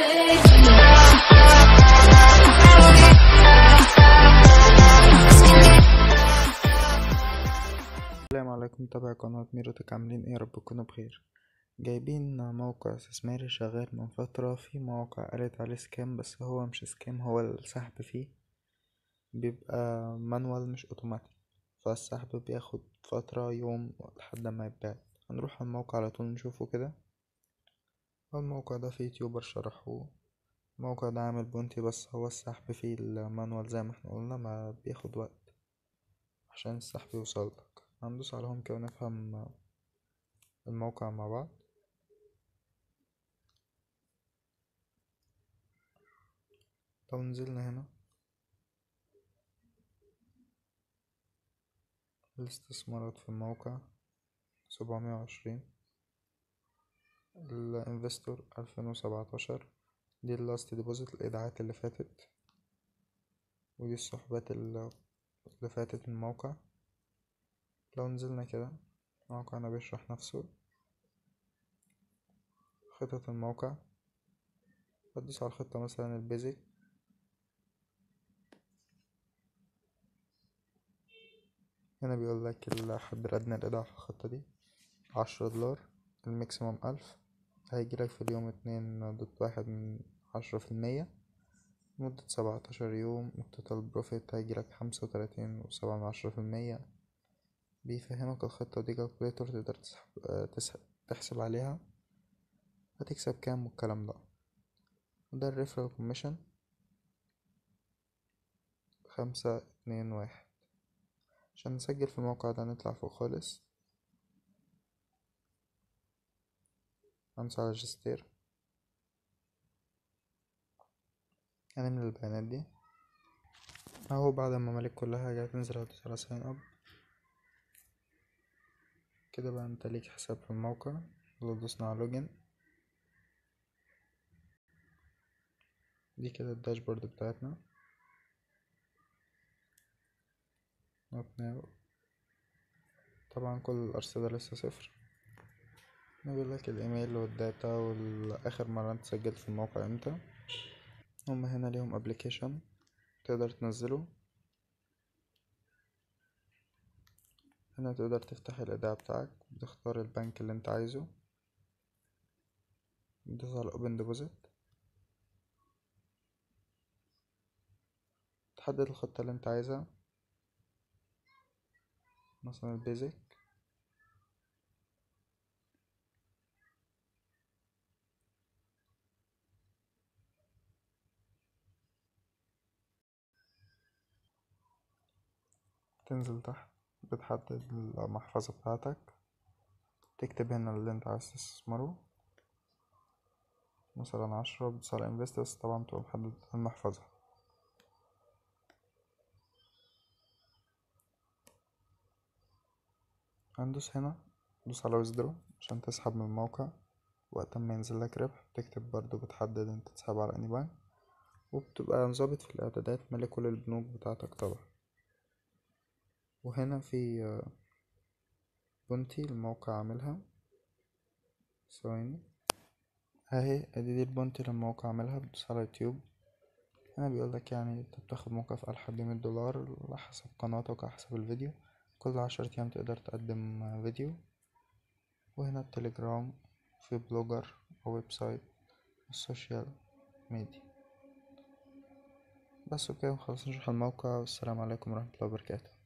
السلام عليكم متابعي قناة ميروتك عاملين ايه رب تكونوا بخير جايبين موقع استثماري شغال من فترة في مواقع قالت عليه سكام بس هو مش سكام هو السحب فيه بيبقى مانوال مش اوتوماتيك فالسحب بياخد فترة يوم لحد ما يتباع هنروح على الموقع على طول نشوفه كده الموقع ده فيه يوتيوبر شرحوه الموقع ده عامل بونتي بس هو السحب فيه المانوال زي ما احنا قلنا ما بياخد وقت عشان السحب يوصلك هندوس عليهم كده ونفهم الموقع مع بعض لو نزلنا هنا الاستثمارات في الموقع سبعمية وعشرين الانفستور ألفين وسبعتاشر دي اللاست ديبوزيت الإيداعات اللي فاتت ودي السحوبات اللي فاتت من الموقع لو نزلنا كده موقعنا بيشرح نفسه خطط الموقع بدوس على الخطة مثلا البيزك هنا بيقول لك الحد الأدنى للإيداع في الخطة دي عشرة دولار الماكسيموم ألف هيجيلك في اليوم اتنين دوت واحد من عشرة في المية مدة سبعتاشر يوم التوتال بروفيت هيجيلك خمسة وتلاتين وسبعة من عشرة في المية بيفهمك الخطة دي كالكوليتر تقدر تسحب, تسحب تحسب عليها هتكسب كام والكلام ده ده الريفرال كوميشن خمسة اتنين واحد عشان نسجل في الموقع ده نطلع فوق خالص هندوس على ريجستير هنملى البيانات دي اهو بعد ما ملك كل حاجة هتنزل هتدوس على ساين اب كده بقى انت ليك حساب في الموقع لو دوسنا على لوجن دي كده الداشبورد بتاعتنا طبعا كل الأرصدة لسه صفر بيقولك الإيميل والداتا والآخر مرة انت سجلت في الموقع امتى هما هنا ليهم ابلكيشن تقدر تنزله هنا تقدر تفتح الإيداع بتاعك بتختار البنك اللي انت عايزه تدوس على open deposit تحدد الخطة اللي انت عايزها مثلا البيزك تنزل تحت بتحدد المحفظة بتاعتك تكتب هنا اللي انت عايز تستثمره مثلا عشرة بتدوس على انفستس طبعا تبقى محدد المحفظة هندوس هنا دوس على ويزدرو عشان تسحب من الموقع وقت ما ينزل لك ربح بتكتب برضو بتحدد انت تسحب على اني بنك وبتبقى مظابط في الاعدادات مالي كل البنوك بتاعتك طبعا وهنا في بونتي الموقع عاملها ثواني اهي ادي دي البونتي اللي الموقع عاملها بتدوس على يوتيوب هنا بيقولك يعني انت بتاخد مكافأة لحد مية دولار على حسب قناتك على حسب الفيديو كل عشرة ايام تقدر تقدم فيديو وهنا التليجرام في بلوجر وويب سايت والسوشيال ميديا بس وكده خلاص نشرح الموقع والسلام عليكم ورحمة الله وبركاته